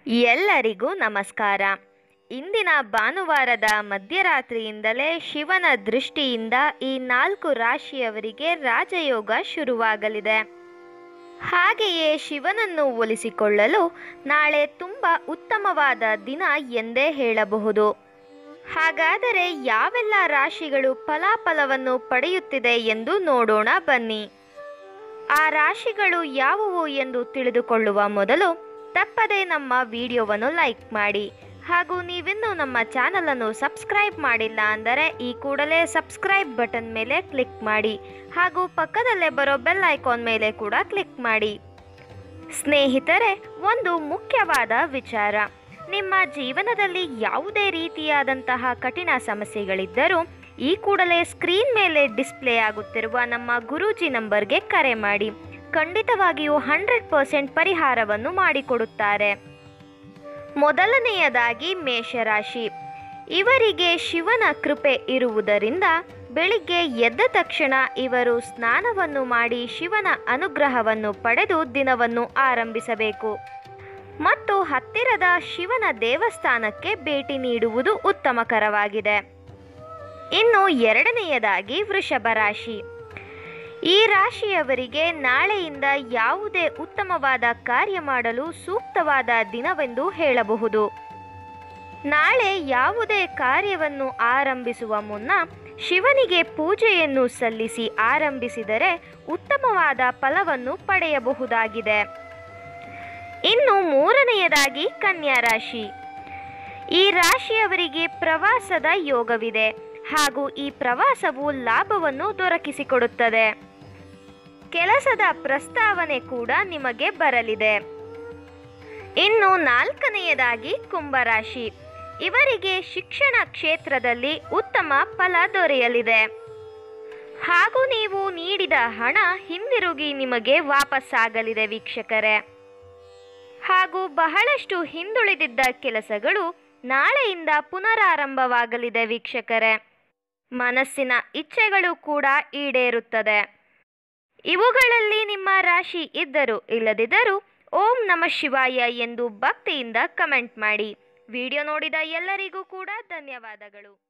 ಎಲ್ಲರಿಗೂ ನಮಸ್ಕಾರ ಇಂದಿನ ಭಾನುವಾರದ ಮಧ್ಯರಾತ್ರಿಯಿಂದಲೇ ಶಿವನ ದೃಷ್ಟಿಯಿಂದ ಈ ನಾಲ್ಕು ರಾಶಿಯವರಿಗೆ ರಾಜಯೋಗ ಶುರುವಾಗಲಿದೆ ಹಾಗೆಯೇ ಶಿವನನ್ನು ಒಲಿಸಿಕೊಳ್ಳಲು ನಾಳೆ ತುಂಬ ಉತ್ತಮವಾದ ದಿನ ಎಂದೇ ಹೇಳಬಹುದು ಹಾಗಾದರೆ ಯಾವೆಲ್ಲ ರಾಶಿಗಳು ಫಲಾಫಲವನ್ನು ಪಡೆಯುತ್ತಿದೆ ಎಂದು ನೋಡೋಣ ಬನ್ನಿ ಆ ರಾಶಿಗಳು ಯಾವುವು ಎಂದು ತಿಳಿದುಕೊಳ್ಳುವ ಮೊದಲು ತಪ್ಪದೇ ನಮ್ಮ ವಿಡಿಯೋವನ್ನು ಲೈಕ್ ಮಾಡಿ ಹಾಗೂ ನೀವಿನ್ನೂ ನಮ್ಮ ಚಾನಲನ್ನು ಸಬ್ಸ್ಕ್ರೈಬ್ ಮಾಡಿಲ್ಲ ಅಂದರೆ ಈ ಕೂಡಲೇ ಸಬ್ಸ್ಕ್ರೈಬ್ ಬಟನ್ ಮೇಲೆ ಕ್ಲಿಕ್ ಮಾಡಿ ಹಾಗೂ ಪಕ್ಕದಲ್ಲೇ ಬರೋ ಬೆಲ್ ಐಕಾನ್ ಮೇಲೆ ಕೂಡ ಕ್ಲಿಕ್ ಮಾಡಿ ಸ್ನೇಹಿತರೆ ಒಂದು ಮುಖ್ಯವಾದ ವಿಚಾರ ನಿಮ್ಮ ಜೀವನದಲ್ಲಿ ಯಾವುದೇ ರೀತಿಯಾದಂತಹ ಕಠಿಣ ಸಮಸ್ಯೆಗಳಿದ್ದರೂ ಈ ಕೂಡಲೇ ಸ್ಕ್ರೀನ್ ಮೇಲೆ ಡಿಸ್ಪ್ಲೇ ಆಗುತ್ತಿರುವ ನಮ್ಮ ಗುರೂಜಿ ನಂಬರ್ಗೆ ಕರೆ ಮಾಡಿ ಖಂಡಿತವಾಗಿಯೂ ಹಂಡ್ರೆಡ್ ಪರ್ಸೆಂಟ್ ಪರಿಹಾರವನ್ನು ಮಾಡಿಕೊಡುತ್ತಾರೆ ಮೊದಲನೆಯದಾಗಿ ಮೇಷರಾಶಿ ಇವರಿಗೆ ಶಿವನ ಕೃಪೆ ಇರುವುದರಿಂದ ಬೆಳಿಗ್ಗೆ ಎದ್ದ ತಕ್ಷಣ ಇವರು ಸ್ನಾನವನ್ನು ಮಾಡಿ ಶಿವನ ಅನುಗ್ರಹವನ್ನು ಪಡೆದು ದಿನವನ್ನು ಆರಂಭಿಸಬೇಕು ಮತ್ತು ಹತ್ತಿರದ ಶಿವನ ದೇವಸ್ಥಾನಕ್ಕೆ ಭೇಟಿ ನೀಡುವುದು ಉತ್ತಮಕರವಾಗಿದೆ ಇನ್ನು ಎರಡನೆಯದಾಗಿ ವೃಷಭ ರಾಶಿ ಈ ರಾಶಿಯವರಿಗೆ ನಾಳೆಯಿಂದ ಯಾವುದೇ ಉತ್ತಮವಾದ ಕಾರ್ಯ ಮಾಡಲು ಸೂಕ್ತವಾದ ದಿನವೆಂದು ಹೇಳಬಹುದು ನಾಳೆ ಯಾವುದೇ ಕಾರ್ಯವನ್ನು ಆರಂಭಿಸುವ ಮುನ್ನ ಶಿವನಿಗೆ ಪೂಜೆಯನ್ನು ಸಲ್ಲಿಸಿ ಆರಂಭಿಸಿದರೆ ಉತ್ತಮವಾದ ಫಲವನ್ನು ಪಡೆಯಬಹುದಾಗಿದೆ ಇನ್ನು ಮೂರನೆಯದಾಗಿ ಕನ್ಯಾ ರಾಶಿ ಈ ರಾಶಿಯವರಿಗೆ ಪ್ರವಾಸದ ಯೋಗವಿದೆ ಹಾಗೂ ಈ ಪ್ರವಾಸವು ಲಾಭವನ್ನು ದೊರಕಿಸಿಕೊಡುತ್ತದೆ ಕೆಲಸದ ಪ್ರಸ್ತಾವನೆ ಕೂಡ ನಿಮಗೆ ಬರಲಿದೆ ಇನ್ನು ನಾಲ್ಕನೆಯದಾಗಿ ಕುಂಭರಾಶಿ ಇವರಿಗೆ ಶಿಕ್ಷಣ ಕ್ಷೇತ್ರದಲ್ಲಿ ಉತ್ತಮ ಫಲ ದೊರೆಯಲಿದೆ ಹಾಗೂ ನೀವು ನೀಡಿದ ಹಣ ಹಿಂದಿರುಗಿ ನಿಮಗೆ ವಾಪಸ್ಸಾಗಲಿದೆ ವೀಕ್ಷಕರೇ ಹಾಗೂ ಬಹಳಷ್ಟು ಹಿಂದುಳಿದಿದ್ದ ಕೆಲಸಗಳು ನಾಳೆಯಿಂದ ಪುನರಾರಂಭವಾಗಲಿದೆ ವೀಕ್ಷಕರೇ ಮನಸ್ಸಿನ ಇಚ್ಛೆಗಳು ಕೂಡ ಈಡೇರುತ್ತದೆ ಇವುಗಳಲ್ಲಿ ನಿಮ್ಮ ರಾಶಿ ಇದ್ದರೂ ಇಲ್ಲದಿದ್ದರೂ ಓಂ ನಮ ಶಿವಾಯ ಎಂದು ಭಕ್ತಿಯಿಂದ ಕಮೆಂಟ್ ಮಾಡಿ ವಿಡಿಯೋ ನೋಡಿದ ಎಲ್ಲರಿಗೂ ಕೂಡ ಧನ್ಯವಾದಗಳು